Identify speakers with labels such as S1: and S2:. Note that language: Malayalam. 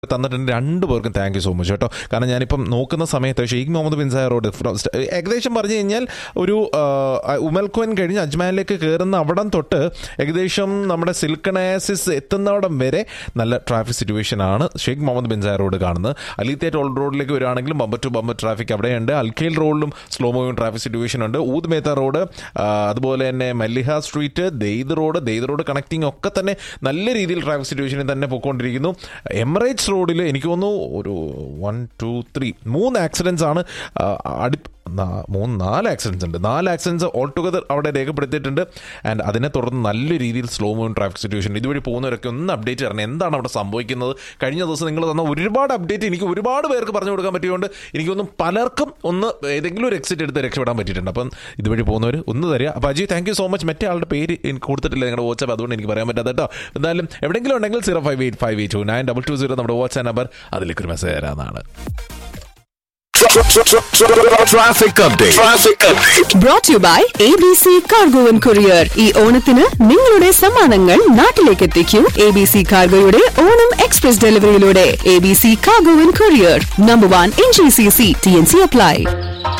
S1: തന്നിട്ടുണ്ട് രണ്ടു പേർക്കും താങ്ക് യു സോ മച്ച് കേട്ടോ കാരണം ഞാനിപ്പം നോക്കുന്ന സമയത്ത് Sheikh Mohammed bin Zayed road from സ്റ്റ- ഏകദേശം പറഞ്ഞു കഴിഞ്ഞാൽ ഒരു ആ, ഉമൽക്കോൻ കഴിഞ്ഞ് അജ്മാനിലേക്ക് കയറുന്ന അവിടം തൊട്ട് ഏകദേശം നമ്മുടെ സിൽക്കണയാസിസ് എത്തുന്നവിടം വരെ നല്ല ട്രാഫിക് സിറ്റുവേഷൻ ആണ് Sheikh Mohammed bin Zayed road കാണുന്നത് അലിത്തേറ്റ് ഓൾഡ് റോഡിലേക്ക് വരികയാണെങ്കിലും ബമ്പർ ടു ബമ്പർ ട്രാഫിക് അവിടെയുണ്ട് അൽഖേൽ റോഡിലും സ്ലോ മൂവിങ് ട്രാഫിക് സിറ്റുവേഷൻ ഉണ്ട് ഊദ് മേത്ത റോഡ് ആ, അതുപോലെ തന്നെ Maliha street Dhaid road Dhaid road connecting ഒക്കെ തന്നെ നല്ല രീതിയിൽ ട്രാഫിക് സിറ്റുവേഷനിൽ തന്നെ പോയിക്കൊണ്ടിരിക്കുന്നു എമിറേറ്റ്സ് റോഡിൽ എനിക്ക് തോന്നുന്നു ഒരു വൺ ടു ത്രീ മൂന്ന് ആക്സിഡൻസ് ആണ് ആ, അടി നാ- മൂന്ന് നാല് ആക്സിഡൻസ് ഉണ്ട് നാല് ആക്സിഡൻസ് ഓൾ ടുഗദർ അവിടെ രേഖപ്പെടുത്തിയിട്ടുണ്ട് ആൻഡ് അതിനെ തുടർന്ന് നല്ല രീതിയിൽ സ്ലോ മൂവിങ് ട്രാഫിക് സിറ്റുവേഷൻ ഇതുവഴി പോകുന്നവരൊക്കെ ഒന്ന് അപ്ഡേറ്റ് തരണം എന്താണ് അവിടെ സംഭവിക്കുന്നത് കഴിഞ്ഞ ദിവസം നിങ്ങൾ തന്ന ഒരുപാട് അപ്ഡേറ്റ് എനിക്ക് ഒരുപാട് പേർക്ക് പറഞ്ഞു കൊടുക്കാൻ പറ്റിയതുകൊണ്ട് എനിക്കൊന്നും പലർക്കും ഒന്ന് ഏതെങ്കിലും ഒരു എക്സിറ്റ് എടുത്ത് രക്ഷപ്പെടാൻ പറ്റിയിട്ടുണ്ട് അപ്പം ഇതുവഴി പോകുന്നവർ ഒന്ന് തരിക അപ്പോൾ Aji thank you so much മറ്റേ ആളുടെ പേര് എനിക്ക് കൊടുത്തിട്ടില്ല നിങ്ങളുടെ വാട്സാപ്പ് അതുകൊണ്ട് എനിക്ക് പറയാൻ പറ്റാത്ത കേട്ടോ എന്തായാലും എവിടെയെങ്കിലും ഉണ്ടെങ്കിൽ zero five eight five eight two nine double two zero നമ്മുടെ വാട്സാപ്പ് നമ്പർ അതിലേക്ക് ഒരു മെസ്സേജ് തരാമെന്നാണ്
S2: Traffic update. Traffic update.
S3: brought to you by ABC Cargo and Courier. ഈ ഓണത്തിന് നിങ്ങളുടെ സമ്മാനങ്ങൾ നാട്ടിലേക്ക് എത്തിക്കൂ എ ബി സി കാർഗോയുടെ ഓണം എക്സ്പ്രസ് ഡെലിവറിയിലൂടെ A B C cargo and courier number one in G C C T N C apply